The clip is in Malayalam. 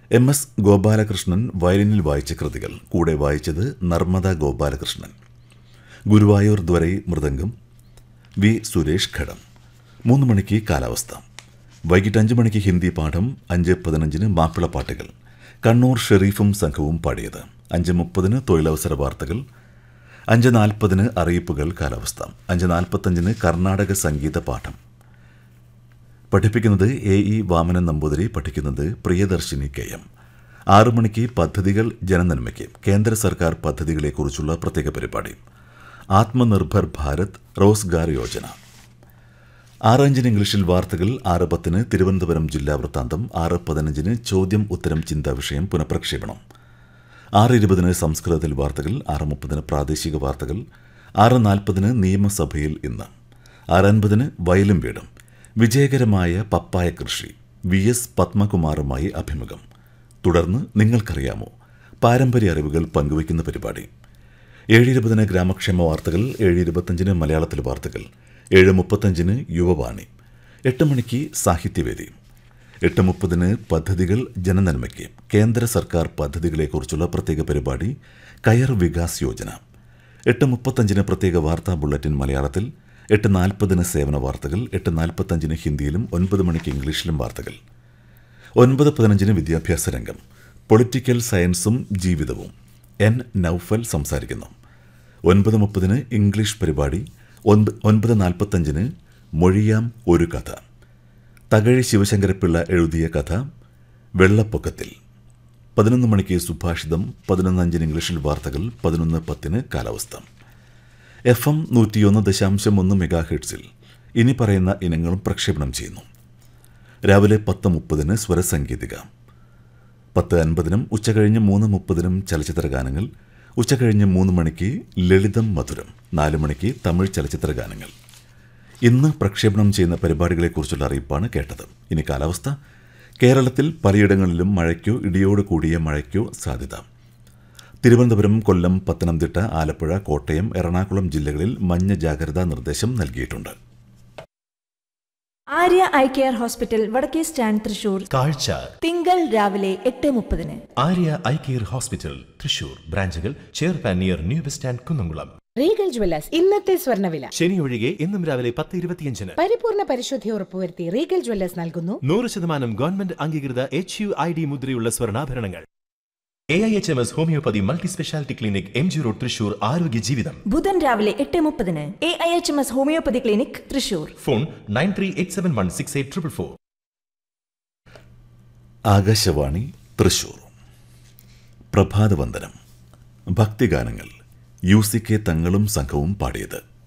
എം എസ് ഗോപാലകൃഷ്ണൻ വയലിനിൽ വായിച്ച കൃതികൾ കൂടെ വായിച്ചത് നർമ്മദ ഗോപാലകൃഷ്ണൻ ഗുരുവായൂർ ദ്വരൈ മൃദംഗം വി സുരേഷ് ഘടം മൂന്ന് മണിക്ക് കാലാവസ്ഥ വൈകിട്ട് അഞ്ച് മണിക്ക് ഹിന്ദി പാഠം അഞ്ച് പതിനഞ്ചിന് മാപ്പിളപ്പാട്ടുകൾ കണ്ണൂർ ഷെറീഫും സംഘവും പാടിയത് അഞ്ച് മുപ്പതിന് തൊഴിലവസര വാർത്തകൾ അഞ്ച് നാൽപ്പതിന് അറിയിപ്പുകൾ കാലാവസ്ഥ അഞ്ച് നാൽപ്പത്തഞ്ചിന് കർണാടക സംഗീത പാഠം പഠിപ്പിക്കുന്നത് എ ഇ വാമനൻ നമ്പൂതിരി പഠിക്കുന്നത് പ്രിയദർശിനി കെ എം ആറു മണിക്ക് പദ്ധതികൾ ജനനന്മയ്ക്ക് കേന്ദ്ര സർക്കാർ പദ്ധതികളെക്കുറിച്ചുള്ള പ്രത്യേക പരിപാടി ആത്മനിർഭർ ഭാരത് റോസ്ഗാർ യോജന ആറ് അഞ്ചിന് ഇംഗ്ലീഷിൽ വാർത്തകൾ ആറ് പത്തിന് തിരുവനന്തപുരം ജില്ലാ വൃത്താന്തം ആറ് പതിനഞ്ചിന് ചോദ്യം ഉത്തരം ചിന്താ വിഷയം പുനഃപ്രക്ഷേപണം ആറ് ഇരുപതിന് സംസ്കൃതത്തിൽ വാർത്തകൾ ആറ് മുപ്പതിന് പ്രാദേശിക വാർത്തകൾ ആറ് നാൽപ്പതിന് നിയമസഭയിൽ ഇന്ന് ആറ് അൻപതിന് വയലും വീടും വിജയകരമായ പപ്പായ കൃഷി വി എസ് പത്മകുമാറുമായി അഭിമുഖം തുടർന്ന് നിങ്ങൾക്കറിയാമോ പാരമ്പര്യ അറിവുകൾ പങ്കുവയ്ക്കുന്ന പരിപാടി ഏഴ് ഇരുപതിന് ഗ്രാമക്ഷേമ വാർത്തകൾ ഏഴ് ഇരുപത്തഞ്ചിന് മലയാളത്തിൽ വാർത്തകൾ ഏഴ് മുപ്പത്തഞ്ചിന് യുവവാണി എട്ട് മണിക്ക് സാഹിത്യവേദി എട്ട് മുപ്പതിന് പദ്ധതികൾ ജനനന്മയ്ക്ക് കേന്ദ്ര സർക്കാർ പദ്ധതികളെക്കുറിച്ചുള്ള പ്രത്യേക പരിപാടി കയർ വികാസ് യോജന എട്ട് മുപ്പത്തഞ്ചിന് പ്രത്യേക വാർത്താ ബുള്ളറ്റിൻ മലയാളത്തിൽ എട്ട് നാൽപ്പതിന് സേവന വാർത്തകൾ എട്ട് നാൽപ്പത്തഞ്ചിന് ഹിന്ദിയിലും ഒൻപത് മണിക്ക് ഇംഗ്ലീഷിലും വാർത്തകൾ ഒൻപത് പതിനഞ്ചിന് വിദ്യാഭ്യാസ രംഗം പൊളിറ്റിക്കൽ സയൻസും ജീവിതവും എൻ നൌഫൽ സംസാരിക്കുന്നു ഒൻപത് മുപ്പതിന് ഇംഗ്ലീഷ് പരിപാടി ഒൻപ- ഒൻപത് നാൽപ്പത്തഞ്ചിന് മൊഴിയാം ഒരു കഥ തകഴി ശിവശങ്കരപ്പിള്ള എഴുതിയ കഥ വെള്ളപ്പൊക്കത്തിൽ പതിനൊന്ന് മണിക്ക് സുഭാഷിതം പതിനൊന്ന് അഞ്ചിന് ഇംഗ്ലീഷിൽ വാർത്തകൾ പതിനൊന്ന് പത്തിന് കാലാവസ്ഥ എഫ് എം നൂറ്റിയൊന്ന് ദശാംശം ഒന്ന് മെഗാ ഹെഡ്സിൽ ഇനി പറയുന്ന ഇനങ്ങളും പ്രക്ഷേപണം ചെയ്യുന്നു രാവിലെ പത്ത് മുപ്പതിന് സ്വരസംഗീതിക പത്ത് അൻപതിനും ഉച്ചകഴിഞ്ഞ് മൂന്ന് മുപ്പതിനും ചലച്ചിത്ര ഗാനങ്ങൾ ഉച്ചകഴിഞ്ഞ് മൂന്ന് മണിക്ക് ലളിതം മധുരം നാല് മണിക്ക് തമിഴ് ചലച്ചിത്ര ഗാനങ്ങൾ ഇന്ന് പ്രക്ഷേപണം ചെയ്യുന്ന പരിപാടികളെക്കുറിച്ചുള്ള അറിയിപ്പാണ് കേട്ടത് ഇനി കാലാവസ്ഥ കേരളത്തിൽ പലയിടങ്ങളിലും മഴയ്ക്കോ ഇടിയോട് കൂടിയ മഴയ്ക്കോ സാധ്യത തിരുവനന്തപുരം കൊല്ലം പത്തനംതിട്ട ആലപ്പുഴ കോട്ടയം എറണാകുളം ജില്ലകളിൽ മഞ്ഞ ജാഗ്രതാ നിർദ്ദേശം നൽകിയിട്ടുണ്ട് ആര്യ ഐ കെയർ ഹോസ്പിറ്റൽ വടക്കേ സ്റ്റാൻഡ് തൃശൂർ കാഴ്ച തിങ്കൾ രാവിലെ എട്ട് മുപ്പതിന് Arya eye care hospital Thrissur ബ്രാഞ്ചുകൾ ചെയർപാൻ near new bus stand Kunnamkulam Regal jewellers ഇന്നത്തെ സ്വർണ്ണവില ശനി ഒഴികെ ഇന്നും രാവിലെ പത്ത് ഇരുപത്തിയഞ്ചിന് പരിപൂർണ പരിശുദ്ധി ഉറപ്പുവരുത്തി റീഗൽ ജ്വല്ലേഴ്സ് നൽകുന്നു നൂറ് ശതമാനം ഗവൺമെന്റ് അംഗീകൃത എച്ച് യു ഐ ഡി മുദ്രയുള്ള സ്വർണ്ണാഭരണങ്ങൾ A I H M S homeopathy multi speciality clinic M G road Thrissur ആരോഗ്യ ജീവിതം ബുധൻ രാവിലെ എട്ട് മുപ്പതിന് A I H M S homeopathy clinic Thrissur phone nine three eight seven one six eight triple four Akashvani Thrissur പ്രഭാതവന്ദനം ഭക്തിഗാനങ്ങൾ യു സി കെ തങ്ങളും സംഘവും പാടിയത്